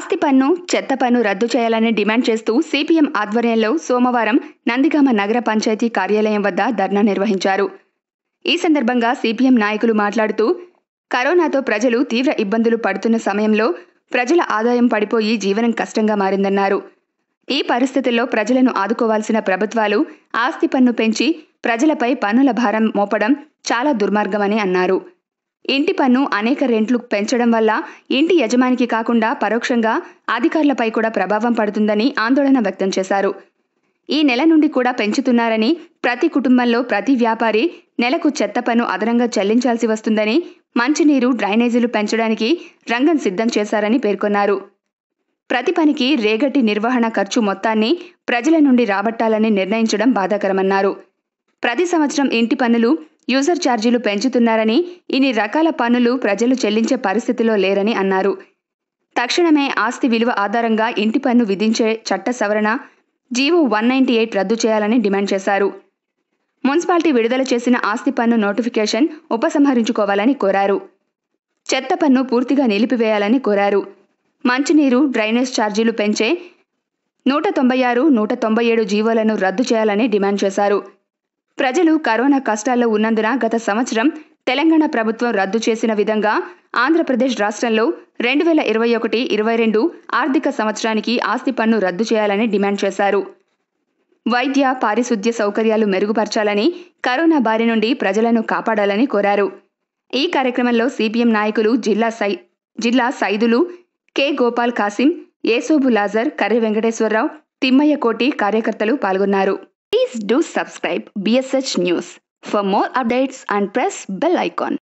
ఆస్తి పన్ను చెత్త పన్ను రద్దు చేయాలని డిమాండ్ చేస్తూ సిపిఎం ఆధ్వర్యంలో సోమవారం నందిగామ నగర పంచాయతీ కార్యాలయం వద్ద ధర్నా నిర్వహించారు ఈ సందర్భంగా సిపిఎం నాయకులు మాట్లాడుతూ కరోనాతో ప్రజలు తీవ్ర ఇబ్బందులు పడుతున్న సమయంలో ప్రజల ఆదాయం పడిపోయి జీవనం కష్టంగా మారిందన్నారు ఈ పరిస్థితుల్లో ప్రజలను ఆదుకోవాల్సిన ప్రభుత్వాలు ఆస్తి పన్ను పెంచి ప్రజలపై పన్నుల భారం మోపడం చాలా దుర్మార్గమని అన్నారు ఇంటి పన్ను అనేక రెంట్లు పెంచడం వల్ల ఇంటి యజమానికి కాకుండా పరోక్షంగా అధికారులపై కూడా ప్రభావం పడుతుందని ఆందోళన వ్యక్తం చేశారు ఈ నెల నుండి కూడా పెంచుతున్నారని ప్రతి కుటుంబంలో ప్రతి వ్యాపారి నెలకు చెత్త పన్ను అదనంగా చెల్లించాల్సి వస్తుందని మంచినీరు డ్రైనేజీలు పెంచడానికి రంగం సిద్ధం చేశారని పేర్కొన్నారు ప్రతి పనికి రేగటి నిర్వహణ ఖర్చు మొత్తాన్ని ప్రజల నుండి రాబట్టాలని నిర్ణయించడం బాధాకరమన్నారు ప్రతి సంవత్సరం ఇంటి పన్నులు యూజర్ ఛార్జీలు పెంచుతున్నారని ఇన్ని రకాల పన్నులు ప్రజలు చెల్లించే పరిస్థితిలో లేరని అన్నారు తక్షణమే ఆస్తి విలువ ఆధారంగా ఇంటి పన్ను విధించే చట్ట సవరణ జీవో వన్ నైంటీ ఎయిట్ రద్దు చేయాలని డిమాండ్ చేశారు మున్సిపాలిటీ విడుదల చేసిన ఆస్తి పన్ను నోటిఫికేషన్ ఉపసంహరించుకోవాలని కోరారు చెత్త పన్ను పూర్తిగా నిలిపివేయాలని కోరారు మంచినీరు డ్రైనేజ్ ఛార్జీలు పెంచే నూట తొంభై ఆరు నూట తొంభై ఏడు జీవోలను రద్దు చేయాలని డిమాండ్ చేశారు ప్రజలు కరోనా కష్టాల్లో ఉన్నందున గత సంవత్సరం తెలంగాణ ప్రభుత్వం రద్దు చేసిన విధంగా ఆంధ్రప్రదేశ్ రాష్ట్రంలో రెండు వేల ఇరవై ఒకటి ఇరవై రెండు ఆర్థిక సంవత్సరానికి ఆస్తి పన్ను రద్దు చేయాలని డిమాండ్ చేశారు వైద్య పారిశుద్ధ్య సౌకర్యాలు మెరుగుపరచాలని కరోనా బారి నుండి ప్రజలను కాపాడాలని కోరారు ఈ కార్యక్రమంలో సిపిఎం నాయకులు జిల్లా సై జిల్లా సైదులు కె గోపాల్ కాసిం ఏసోబు లాజర్ కర్రి వెంకటేశ్వరరావు తిమ్మయ్య కోటి కార్యకర్తలు పాల్గొన్నారు please do subscribe BSH news for more updates and press bell icon